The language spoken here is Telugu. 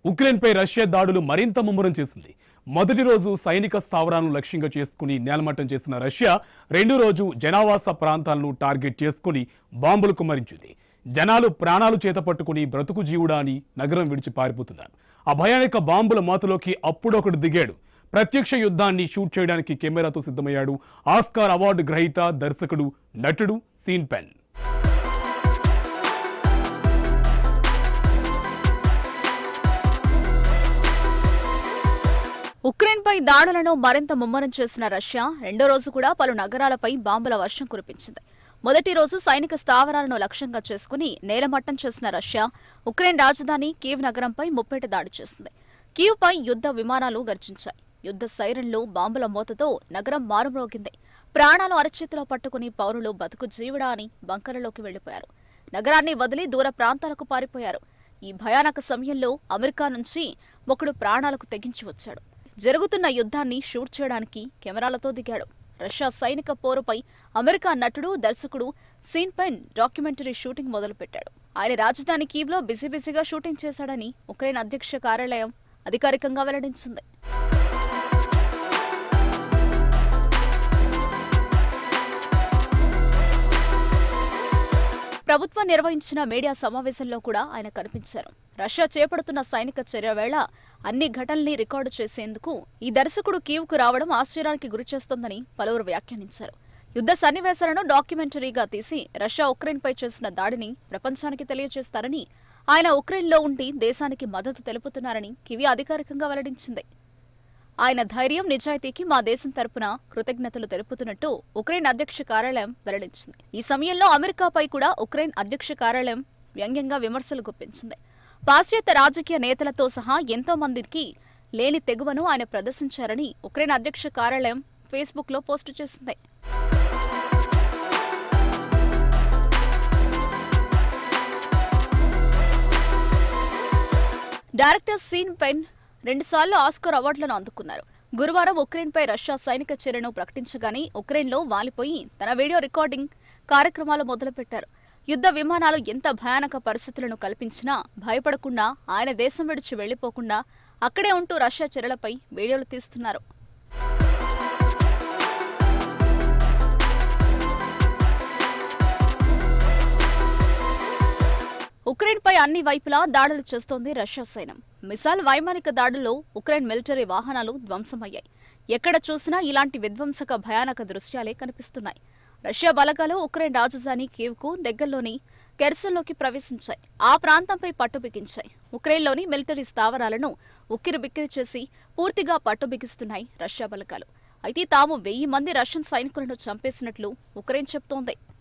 ఉక్రెయిన్పై రష్యా దాడులు మరింత ముమ్మరం చేసింది మొదటి రోజు సైనిక స్థావరాలను లక్ష్యంగా చేసుకుని నేలమట్టం చేసిన రష్యా రెండో రోజు జనావాస ప్రాంతాలను టార్గెట్ చేసుకుని బాంబులు కుమ్మరించింది జనాలు ప్రాణాలు చేతపట్టుకుని బ్రతుకు జీవుడా అని నగరం విడిచి పారిపోతున్నారు ఆ భయానక బాంబుల మాతలోకి అప్పుడొకడు దిగాడు ప్రత్యక్ష యుద్ధాన్ని షూట్ చేయడానికి కెమెరాతో సిద్ధమయ్యాడు ఆస్కార్ అవార్డు గ్రహీత దర్శకుడు నటుడు సీన్ పెన్ ఉక్రెయిన్పై దాడులను మరింత ముమ్మరం చేసిన రష్యా రెండో రోజు కూడా పలు నగరాలపై బాంబుల వర్షం కురిపించింది మొదటి రోజు సైనిక స్థావరాలను లక్ష్యంగా చేసుకుని నేలమట్టం చేసిన రష్యా ఉక్రెయిన్ రాజధాని కీవ్ నగరంపై ముప్పేట దాడి చేసింది కీవ్పై యుద్ధ విమానాలు గర్జించాయి యుద్ధ సైరన్లు బాంబుల మోతతో నగరం మారుమ్రోగింది ప్రాణాలు అరచేతిలో పట్టుకుని పౌరులు బతుకు జీవుడా అని బంకరలోకి వెళ్లిపోయారు నగరాన్ని వదిలి దూర ప్రాంతాలకు పారిపోయారు ఈ భయానక సమయంలో అమెరికా నుంచి ఒకడు ప్రాణాలకు తెగించి వచ్చాడు జరుగుతున్న యుద్ధాన్ని షూట్ చేయడానికి కెమెరాలతో దిగాడు రష్యా సైనిక పోరుపై అమెరికా నటుడు దర్శకుడు సీన్ పెన్ డాక్యుమెంటరీ షూటింగ్ మొదలుపెట్టాడు ఆయన రాజధాని కీవ్లో బిజీ బిజీగా షూటింగ్ చేశాడని ఉక్రెయిన్ అధ్యక్ష కార్యాలయం అధికారికంగా వెల్లడించింది ప్రభుత్వం నిర్వహించిన మీడియా సమావేశంలో కూడా ఆయన కనిపించారు రష్యా చేపడుతున్న సైనిక చర్య వేళ అన్ని ఘటనల్ని రికార్డు చేసేందుకు ఈ దర్శకుడు కీవ్కు రావడం ఆశ్చర్యానికి గురిచేస్తోందని పలువురు వ్యాఖ్యానించారు యుద్ధ సన్నివేశాలను డాక్యుమెంటరీగా తీసి రష్యా ఉక్రెయిన్పై చేసిన దాడిని ప్రపంచానికి తెలియజేస్తారని ఆయన ఉక్రెయిన్లో ఉండి దేశానికి మద్దతు తెలుపుతున్నారని కివి అధికారికంగా వెల్లడించింది ఆయన ధైర్యం నిజాయితీకి మా దేశం తరపున కృతజ్ఞతలు తెలుపుతున్నట్టు ఉక్రెయిన్ అధ్యక్ష కార్యాలయం వెల్లడించింది ఈ సమయంలో అమెరికాపై కూడా ఉక్రెయిన్ అధ్యక్ష కార్యాలయం వ్యంగ్యంగా విమర్శలు గుప్పించింది పాశ్చాత్య రాజకీయ నేతలతో సహా ఎంతో మందికి లేని తెగువను ఆయన ప్రదర్శించారని ఉక్రెయిన్ అధ్యక్ష కార్యాలయం ఫేస్బుక్లో పోస్టు చేసింది డైరెక్టర్ సీన్ పెన్ రెండుసార్లు ఆస్కర్ అవార్డులను అందుకున్నారు గురువారం ఉక్రెయిన్పై రష్యా సైనిక చర్యను ప్రకటించగానే ఉక్రెయిన్లో వాలిపోయి తన వీడియో రికార్డింగ్ కార్యక్రమాలు మొదలుపెట్టారు యుద్ధ విమానాలు ఎంత భయానక పరిస్థితులను కల్పించినా భయపడకుండా ఆయన దేశం విడిచి వెళ్లిపోకుండా అక్కడే ఉంటూ రష్యా చర్యలపై వీడియోలు తీస్తున్నారు ఉక్రెయిన్పై అన్ని వైపులా దాడులు చేస్తోంది రష్యా సైన్యం మిసైల్ వైమానిక దాడుల్లో ఉక్రెయిన్ మిలిటరీ వాహనాలు ధ్వంసమయ్యాయి ఎక్కడ చూసినా ఇలాంటి విధ్వంసక భయానక దృశ్యాలే కనిపిస్తున్నాయి రష్యా బలగాలు ఉక్రెయిన్ రాజధాని కీవ్కు దగ్గరలోని కెర్సన్లోకి ప్రవేశించాయి ఆ ప్రాంతంపై పట్టు బిగించాయి ఉక్రెయిన్లోని మిలిటరీ స్థావరాలను ఉక్కిరి బిక్కిరి చేసి పూర్తిగా పట్టు బిగిస్తున్నాయి రష్యా బలగాలు అయితే తాము వెయ్యి మంది రష్యన్ సైనికులను చంపేసినట్లు ఉక్రెయిన్ చెబుతోంది